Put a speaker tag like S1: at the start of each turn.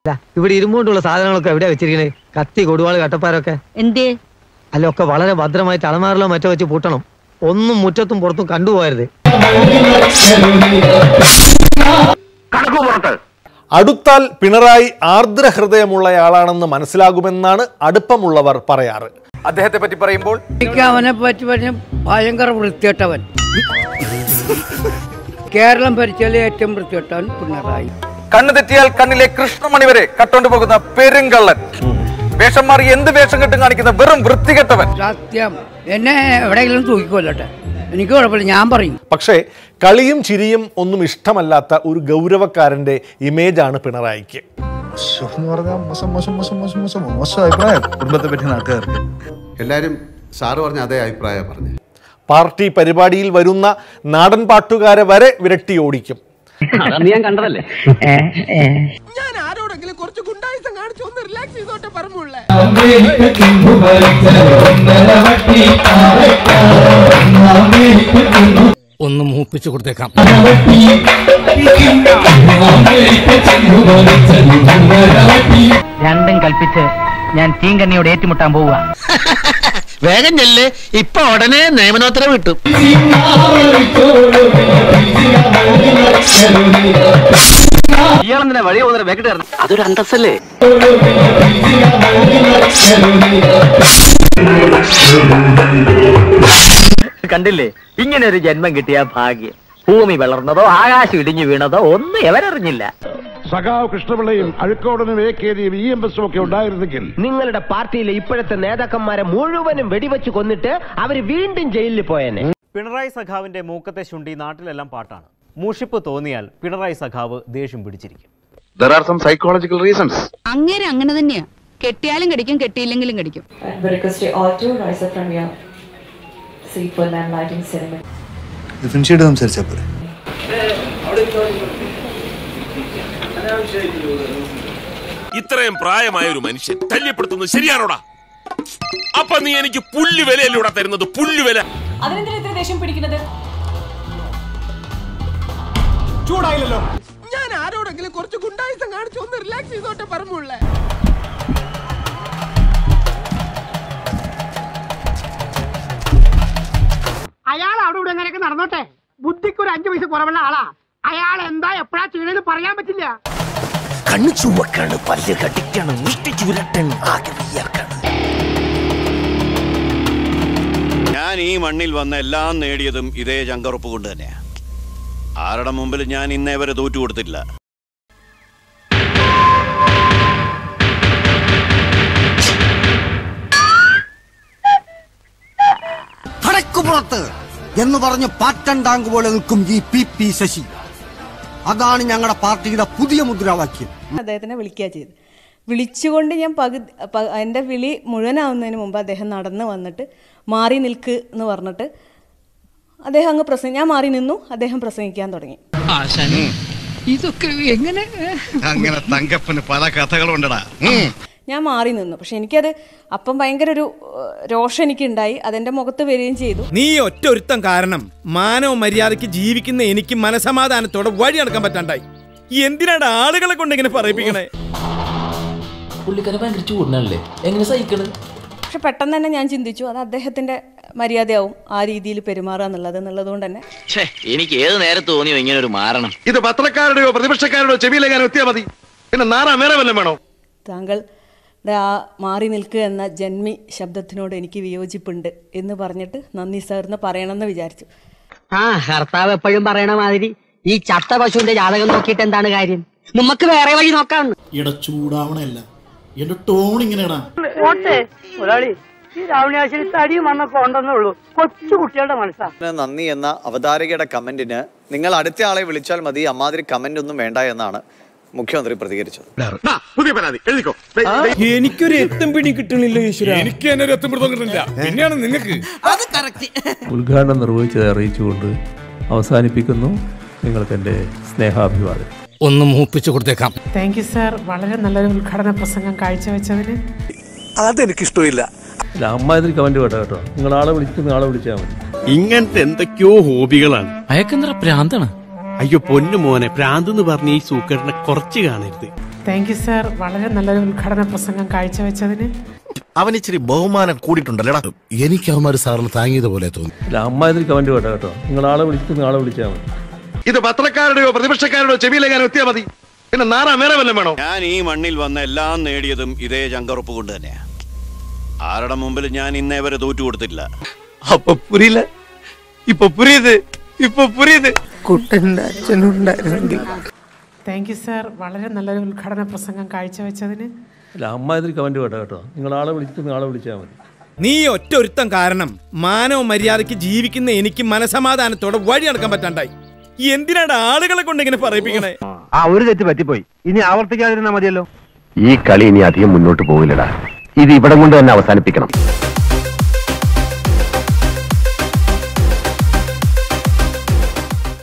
S1: ദാ, ഇവിടെ ഇരുമ്പുകൊണ്ടുള്ള സാധനങ്ങളൊക്കെ എവിടെയാ വെച്ചിരിക്കണേ കത്തി കൊടുവാള് കട്ടപ്പാരൊക്കെ
S2: എന്തേ
S1: അല്ല ഒക്കെ വളരെ ഭദ്രമായിട്ട് അളമാറിലോ മറ്റോ വെച്ച് പൂട്ടണം ഒന്നും മുറ്റത്തും പുറത്തും കണ്ടുപോകരുത്
S3: അടുത്താൽ പിണറായി ആർദ്രഹൃദയമുള്ളയാളാണെന്ന് മനസ്സിലാകുമെന്നാണ് അടുപ്പമുള്ളവർ പറയാറ്
S4: അദ്ദേഹത്തെ പറ്റി പറയുമ്പോൾ
S5: എനിക്ക് അവനെ പറ്റി പറഞ്ഞ ഭയങ്കര വൃത്തികെട്ടവൻ കേരളം ഭരിച്ചാലെ ഏറ്റവും വൃത്തികെട്ടവൻ പിണറായി
S4: കണ്ണു തെറ്റിയാൽ കണ്ണിലെ കൃഷ്ണമണി വരെ കട്ടോണ്ട് പോകുന്ന പെരുങ്കള്ളൻ വേഷം മാറി എന്ത് വേഷം കെട്ടും കാണിക്കുന്ന വെറും വൃത്തികെട്ടവൻ
S5: സത്യം എന്നെ എവിടെയെങ്കിലും തൂക്കിക്കൊല്ലട്ടെ എനിക്ക് കുഴപ്പമില്ല ഞാൻ പറയും
S3: പക്ഷേ കളിയും ചിരിയും ഒന്നും ഇഷ്ടമല്ലാത്ത ഒരു ഗൗരവക്കാരന്റെ ഇമേജാണ് പിണറായിക്ക്
S6: എന്ന് പറഞ്ഞാൽ മോശം മോശം മോശം മോശം മോശം മോശം അഭിപ്രായം കുടുംബത്തെ പറ്റി നാട്ടുകാർക്ക്
S7: എല്ലാവരും സാറ് പറഞ്ഞ അതേ അഭിപ്രായം പറഞ്ഞു
S3: പാർട്ടി പരിപാടിയിൽ വരുന്ന നാടൻ പാട്ടുകാരെ വരെ വിരട്ടി ഓടിക്കും
S2: അതന്ന് ഞാൻ കണ്ടതല്ലേ
S8: ഞാൻ ആരോടെങ്കിലും കുറച്ച് ഗുണ്ടായുസം കാണിച്ചു ഒന്ന് റിലാക്സ് ചെയ്തോട്ടെ പറഞ്ഞുള്ളേ
S9: ഒന്ന് മൂപ്പിച്ചു കൊടുത്തേക്കാം
S2: രണ്ടും കൽപ്പിച്ച് ഞാൻ തീങ്കണ്ണിയോട് ഏറ്റുമുട്ടാൻ പോവുക
S9: വേഗം ചെല്ല് ഇപ്പൊ ഉടനെ നിയമനോത്തരവ് കിട്ടും
S2: ഇയാളെന്തിനാ വഴി പോകുന്ന വെക്കിട്ട് കയറുന്നത് അതൊരു അന്തസ്സല്ലേ കണ്ടില്ലേ ഇങ്ങനെ ഒരു ജന്മം കിട്ടിയ ഭാഗ്യം ഭൂമി വളർന്നതോ ആകാശം ഇടിഞ്ഞു വീണതോ ഒന്നും എവരറിഞ്ഞില്ല
S10: സഖാവ് കൃഷ്ണപിള്ളയും അഴുക്കോടനും എ കെ ജിയും ഇ എം എസും ഒക്കെ ഉണ്ടായിരുന്നെങ്കിൽ
S8: നിങ്ങളുടെ പാർട്ടിയിലെ ഇപ്പോഴത്തെ നേതാക്കന്മാരെ മുഴുവനും വെടിവെച്ച് കൊന്നിട്ട് അവര് വീണ്ടും ജയിലിൽ പോയേനെ
S11: പിണറായി സഖാവിന്റെ മൂക്കത്തെ ശുണ്ടി നാട്ടിലെല്ലാം പാട്ടാണ് മൂഷിപ്പ് തോന്നിയാൽ പിണറായി സഖാവ് ദേഷ്യം പിടിച്ചിരിക്കും
S7: there are some psychological reasons
S12: അങ്ങേരെ അങ്ങനെ തന്നെയാ കെട്ടിയാലും കടിക്കും കെട്ടിയില്ലെങ്കിലും കടിക്കും
S6: ഡിഫറൻഷിയേറ്റ് സംസാരിച്ചാൽ പോരെ
S9: ഇത്രയും പ്രായമായ ഒരു മനുഷ്യൻ ശല്യപ്പെടുത്തുന്നത് ശരിയാണോടാ അപ്പൊ നീ എനിക്ക് പുല്ല് വിലയല്ലൂടെ തരുന്നത് പുല്ല് വില
S12: അതിനെന്തിനാ ഇത്ര ദേഷ്യം പിടിക്കുന്നത്
S8: ചൂടായില്ലല്ലോ ഞാൻ ആരോടെങ്കിലും കുറച്ച് ഗുണ്ടായുസം കാണിച്ചു ഒന്ന് റിലാക്സ് ചെയ്തോട്ടെ പറഞ്ഞുള്ളേ അയാൾ അവിടെ ഇവിടെ എങ്ങനെയൊക്കെ നടന്നോട്ടെ ബുദ്ധിക്ക് ഒരു അഞ്ചു പൈസ കുറവുള്ള ആളാ അയാൾ എന്താ എപ്പോഴാ ചെയ്യണെന്ന് പറയാൻ പറ്റില്ല
S9: കണ്ണു ചുവക്കാണ് പല്ല് കടിക്കാണ് മുഷ്ടി ചുരട്ടൻ ആകെ വിയർക്കാണ്
S7: ഞാൻ ഈ മണ്ണിൽ വന്ന എല്ലാം നേടിയതും ഇതേ ചങ്കറുപ്പ് കൊണ്ട് തന്നെയാ ആരുടെ മുമ്പിൽ ഞാൻ ഇന്നേ വരെ തോറ്റു കൊടുത്തില്ല
S13: കടക്കുപുറത്ത് എന്ന് പറഞ്ഞ് പാറ്റൻ ടാങ്ക് പോലെ നിൽക്കും ഈ പി പി ശശി അതാണ് ഞങ്ങളുടെ പാർട്ടിയുടെ പുതിയ മുദ്രാവാക്യം
S12: അദ്ദേഹത്തിനെ വിളിക്കുക ചെയ്ത് വിളിച്ചുകൊണ്ട് ഞാൻ പകുതി പ- എൻ്റെ വിളി മുഴുവനാവുന്നതിന് മുമ്പ് അദ്ദേഹം നടന്ന് വന്നിട്ട് മാറി നിൽക്ക് എന്ന് പറഞ്ഞിട്ട് അദ്ദേഹം അങ്ങ് പ്രസംഗം ഞാൻ മാറി നിന്നു അദ്ദേഹം പ്രസംഗിക്കാൻ തുടങ്ങി
S5: ഇതൊക്കെ എങ്ങനെ
S7: അങ്ങനെ തങ്കപ്പന് പല കഥകളുണ്ടടാ
S12: ഞാൻ മാറി നിന്നു പക്ഷെ എനിക്കത് അപ്പം ഭയങ്കര ഒരു ഏഹ്, രോഷം എനിക്കുണ്ടായി അതെൻ്റെ മുഖത്ത് വരികയും ചെയ്തു
S9: നീ ഒറ്റ ഒരുത്തം കാരണം മാനവ മര്യാദയ്ക്ക് ജീവിക്കുന്ന എനിക്ക് മനസമാധാനത്തോടെ വഴി നടക്കാൻ പറ്റാണ്ടായി എന്തിനാണ് ആളുകളെ കൊണ്ട് ഇങ്ങനെ പറയിപ്പിക്കണേ
S2: പുള്ളിക്കാരെ ഭയങ്കര ചൂടിനല്ലേ എങ്ങനെ സഹിക്കണത്
S12: പക്ഷെ പെട്ടെന്ന് തന്നെ ഞാൻ ചിന്തിച്ചു അത് അദ്ദേഹത്തിൻ്റെ മര്യാദയാവും ആ രീതിയിൽ പെരുമാറുക എന്നുള്ളത് എന്നുള്ളതുകൊണ്ട് തന്നെ
S2: എനിക്ക് ഏത് നേരത്ത് തോന്നിയോ ഇങ്ങനെ ഒരു മാറണം
S10: ഇത് പത്രക്കാരുടെയോ പ്രതിപക്ഷക്കാരുടെയോ ചെവിയിലെങ്ങാനും എത്തിയാൽ മതി പിന്നെ നാറാൻ വേറെ വല്ലതും വേണോ
S12: താങ്കളുടെ ആ മാറി നിൽക്കുക എന്ന ജന്മി ശബ്ദത്തിനോട് എനിക്ക് വിയോജിപ്പുണ്ട് എന്ന് പറഞ്ഞിട്ട് നന്ദി സാർ എന്ന് പറയണമെന്ന് വിചാരിച്ചു
S2: ആ കർത്താവ് എപ്പോഴും പറയണ മാതിരി ഈ ചത്ത പശുവിന്റെ ജാതകം നോക്കിയിട്ട് എന്താണ് കാര്യം നമുക്ക് വേറെ വഴി നോക്കാം
S9: ഇട ചൂടാവണല്ല എന്റെ ടോൺ ഇങ്ങനെയാടാ
S5: ഒരാളി ഈ രാവണാശ്ശേരി തടിയും മണ്ണൊക്കെ ഉണ്ടെന്നുള്ളൂ കൊച്ചു കുട്ടികളുടെ മനസ്സാ
S4: നന്ദി എന്ന അവതാരകയുടെ കമന്റിന് നിങ്ങൾ അടുത്ത ആളെ വിളിച്ചാൽ മതി അമ്മാതിരി കമന്റ് ഒന്നും വേണ്ട എന്നാണ് മുഖ്യമന്ത്രി പ്രതികരിച്ചത്
S10: പുതിയ പരാതി എഴുതിക്കോ
S9: എനിക്കൊരു എത്തും പിടി കിട്ടണില്ല ഈശ്വര എനിക്ക് തന്നെ ഒരു എത്തും പിടുത്തം കിട്ടുന്നില്ല പിന്നെയാണ് നിങ്ങൾക്ക്
S13: ഉദ്ഘാടനം നിർവഹിച്ചത് അറിയിച്ചുകൊണ്ട് അവസാനിപ്പിക്കുന്നു നിങ്ങൾക്ക് എൻ്റെ സ്നേഹാഭിവാദം
S9: ഒന്ന് മൂപ്പിച്ചു കൊടുത്തേക്കാം
S8: താങ്ക് യു സാർ വളരെ നല്ലൊരു ഉദ്ഘാടന പ്രസംഗം കാഴ്ചവെച്ചതിന്
S10: അതെനിക്കിഷ്ടമില്ല
S13: ഇല്ല അമ്മാതിരി കമൻറ്റ് കേട്ടോ കേട്ടോ നിങ്ങൾ ആളെ വിളിച്ചിട്ട് ആളെ വിളിച്ചാൽ മതി
S9: ഇങ്ങനത്തെ എന്തൊക്കെയോ ഹോബികളാണ് അയക്കെന്തറ പ്രാന്താണ്
S14: അയ്യോ പൊന്നു മോനെ ഭ്രാന്ത് എന്ന് പറഞ്ഞ ഈ സൂക്കറിനെ കുറച്ച് കാണരുത്
S15: താങ്ക് യു സാർ വളരെ നല്ലൊരു ഉദ്ഘാടന പ്രസംഗം കാഴ്ചവെച്ചതിന്
S16: അവൻ ഇച്ചിരി ബഹുമാനം കൂടിയിട്ടുണ്ടല്ലേടാ എനിക്ക് അവന്മാര് സാറിന് താങ്ങിയത് പോലെ തോന്നി
S17: അമ്മ ഇതിൽ കമന്റ് കേട്ടോ കേട്ടോ നിങ്ങൾ ആളെ വിളിച്ചിട്ട് ആളെ വിളിച്ചാൽ മതി
S10: ഇത് പത്രക്കാരുടെയോ പ്രതിപക്ഷക്കാരുടെയോ ചെവിയിലേക്കാൻ എത്തിയാ മതി പിന്നെ നാറാ വേറെ വല്ലതും വേണോ
S7: ഞാൻ ഈ മണ്ണിൽ വന്ന എല്ലാം നേടിയതും ഇതേ ചങ്കറുപ്പ് കൊണ്ട് തന്നെയാ ആരുടെ മുമ്പിൽ ഞാൻ ഇന്നേ വരെ തോറ്റു കൊടുത്തിട്ടില്ല
S18: അപ്പൊ പുരിയില്ല ഇപ്പൊ പുരിയത് ഇപ്പൊ പുരിയത്
S15: കുട്ടൻ്റെ അച്ഛനുണ്ടായിരുന്നെങ്കിൽ താങ്ക് യു സാർ വളരെ നല്ലൊരു ഉദ്ഘാടന പ്രസംഗം കാഴ്ചവെച്ചതിന്
S17: അല്ല അമ്മ ഇതിൽ കമന്റ് കേട്ടോ കേട്ടോ നിങ്ങൾ ആളെ വിളിച്ചിട്ട് ആളെ വിളിച്ചാൽ മതി
S9: നീ ഒറ്റ ഒരുത്തം കാരണം മാനവ മര്യാദയ്ക്ക് ജീവിക്കുന്ന എനിക്ക് മനസമാധാനത്തോടെ വഴി നടക്കാൻ പറ്റാണ്ടായി എന്തിനാണ് ആളുകളെ കൊണ്ട് ഇങ്ങനെ പറയിപ്പിക്കണേ
S2: ആ ഒരു തെറ്റ് പറ്റിപ്പോയി ഇനി ആവർത്തിക്കാതിരുന്നാ മതിയല്ലോ
S19: ഈ കളി ഇനി അധികം മുന്നോട്ട് പോകില്ലടാ ഇത് ഇവിടം കൊണ്ട് തന്നെ അവസാനിപ്പിക്കണം